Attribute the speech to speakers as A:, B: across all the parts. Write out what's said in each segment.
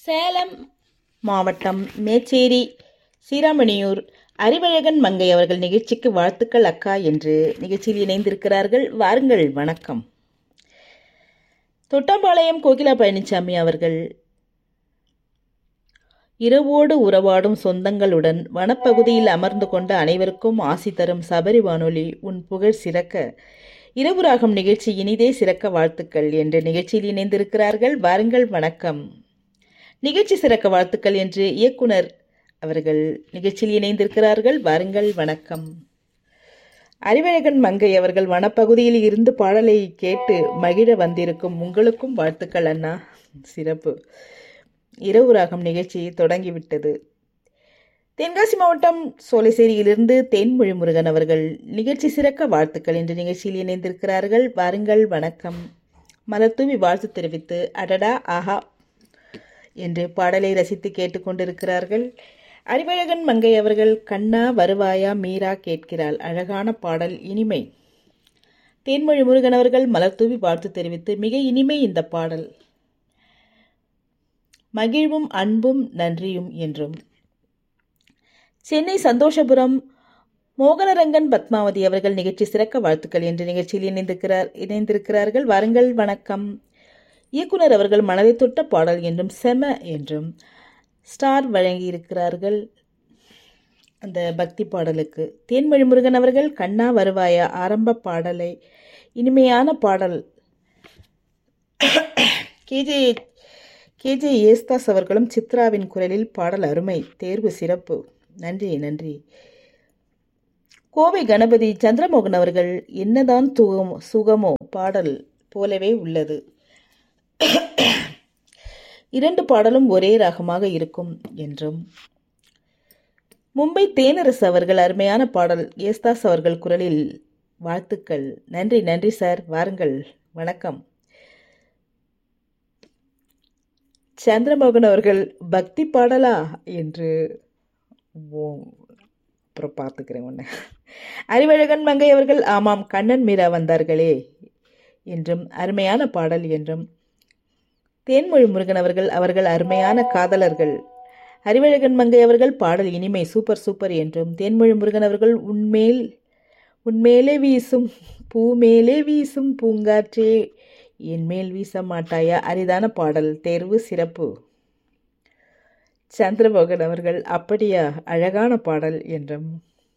A: சேலம் மாவட்டம் மேச்சேரி சீராமணியூர் அறிவழகன் மங்கை அவர்கள் நிகழ்ச்சிக்கு வாழ்த்துக்கள் அக்கா என்று நிகழ்ச்சியில் இணைந்திருக்கிறார்கள் வாருங்கள் வணக்கம் தொட்டாம்பாளையம் கோகிலா பழனிசாமி அவர்கள் இரவோடு உறவாடும் சொந்தங்களுடன் வனப்பகுதியில் அமர்ந்து கொண்ட அனைவருக்கும் ஆசி தரும் சபரி வானொலி உன் புகழ் சிறக்க இரவு ராகம் நிகழ்ச்சி இனிதே சிறக்க வாழ்த்துக்கள் என்று நிகழ்ச்சியில் இணைந்திருக்கிறார்கள் வாருங்கள் வணக்கம் நிகழ்ச்சி சிறக்க வாழ்த்துக்கள் என்று இயக்குனர் அவர்கள் நிகழ்ச்சியில் இணைந்திருக்கிறார்கள் வாருங்கள் வணக்கம் அறிவழகன் மங்கை அவர்கள் வனப்பகுதியில் இருந்து பாடலை கேட்டு மகிழ வந்திருக்கும் உங்களுக்கும் வாழ்த்துக்கள் அண்ணா சிறப்பு இரவு ராகம் நிகழ்ச்சி தொடங்கிவிட்டது தென்காசி மாவட்டம் சோலைசேரியிலிருந்து தேன்மொழி முருகன் அவர்கள் நிகழ்ச்சி சிறக்க வாழ்த்துக்கள் என்று நிகழ்ச்சியில் இணைந்திருக்கிறார்கள் வாருங்கள் வணக்கம் மலர்தூவி வாழ்த்து தெரிவித்து அடடா ஆஹா என்று பாடலை ரசித்து கேட்டுக்கொண்டிருக்கிறார்கள் அறிவழகன் மங்கை அவர்கள் கண்ணா வருவாயா மீரா கேட்கிறாள் அழகான பாடல் இனிமை தேன்மொழி முருகன் அவர்கள் மலர்தூவி வாழ்த்து தெரிவித்து மிக இனிமை இந்த பாடல் மகிழ்வும் அன்பும் நன்றியும் என்றும் சென்னை சந்தோஷபுரம் மோகனரங்கன் பத்மாவதி அவர்கள் நிகழ்ச்சி சிறக்க வாழ்த்துக்கள் என்று நிகழ்ச்சியில் இணைந்திருக்கிறார் இணைந்திருக்கிறார்கள் வாருங்கள் வணக்கம் இயக்குனர் அவர்கள் மனதை தொட்ட பாடல் என்றும் செம என்றும் ஸ்டார் வழங்கியிருக்கிறார்கள் அந்த பக்தி பாடலுக்கு தேன்மொழி முருகன் அவர்கள் கண்ணா வருவாயா ஆரம்ப பாடலை இனிமையான பாடல் கேஜே கேஜே ஏஸ்தாஸ் அவர்களும் சித்ராவின் குரலில் பாடல் அருமை தேர்வு சிறப்பு நன்றி நன்றி கோவை கணபதி சந்திரமோகன் அவர்கள் என்னதான் சுகமோ சுகமோ பாடல் போலவே உள்ளது இரண்டு பாடலும் ஒரே ராகமாக இருக்கும் என்றும் மும்பை தேனரசு அவர்கள் அருமையான பாடல் ஏஸ்தாஸ் அவர்கள் குரலில் வாழ்த்துக்கள் நன்றி நன்றி சார் வாருங்கள் வணக்கம் சந்திரமோகன் அவர்கள் பக்தி பாடலா என்று ஓ அப்புறம் பார்த்துக்கிறேன் ஒன்று அறிவழகன் மங்கை அவர்கள் ஆமாம் கண்ணன் மீரா வந்தார்களே என்றும் அருமையான பாடல் என்றும் தேன்மொழி முருகன் அவர்கள் அவர்கள் அருமையான காதலர்கள் அறிவழகன் மங்கை அவர்கள் பாடல் இனிமை சூப்பர் சூப்பர் என்றும் தேன்மொழி முருகன் அவர்கள் உன்மேல் உன்மேலே வீசும் பூ மேலே வீசும் பூங்காற்றே என் மேல் வீச மாட்டாயா அரிதான பாடல் தேர்வு சிறப்பு சந்திரமோகன் அவர்கள் அப்படியா அழகான பாடல் என்றும்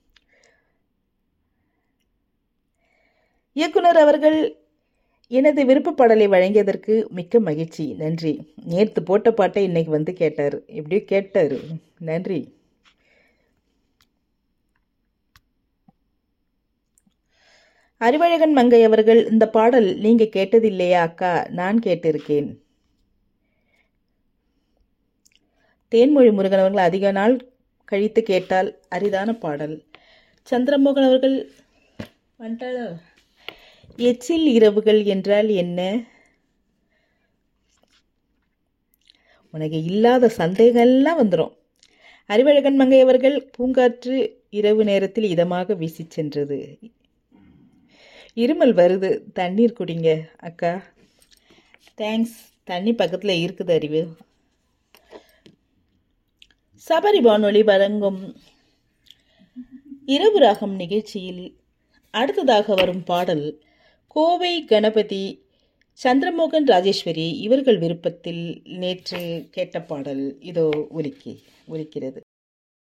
A: இயக்குனர் அவர்கள் எனது விருப்ப பாடலை வழங்கியதற்கு மிக்க மகிழ்ச்சி நன்றி நேற்று போட்ட பாட்டை இன்னைக்கு வந்து கேட்டார் எப்படியோ கேட்டார் நன்றி அறிவழகன் மங்கை அவர்கள் இந்த பாடல் நீங்க கேட்டதில்லையா அக்கா நான் கேட்டிருக்கேன் தேன்மொழி முருகன் அவர்கள் அதிக நாள் கழித்து கேட்டால் அரிதான பாடல் சந்திரமோகன் அவர்கள் வந்துட்டாளோ எச்சில் இரவுகள் என்றால் என்ன உனக்கு இல்லாத சந்தேகம்லாம் வந்துடும் அறிவழகன் மங்கை அவர்கள் பூங்காற்று இரவு நேரத்தில் இதமாக வீசி சென்றது இருமல் வருது தண்ணீர் குடிங்க அக்கா தேங்க்ஸ் தண்ணி பக்கத்தில் இருக்குது அறிவு சபரி வானொலி வழங்கும் இரவு ராகம் நிகழ்ச்சியில் அடுத்ததாக வரும் பாடல் கோவை கணபதி சந்திரமோகன் ராஜேஸ்வரி இவர்கள் விருப்பத்தில் நேற்று கேட்ட பாடல் இதோ ஒலிக்கி ஒலிக்கிறது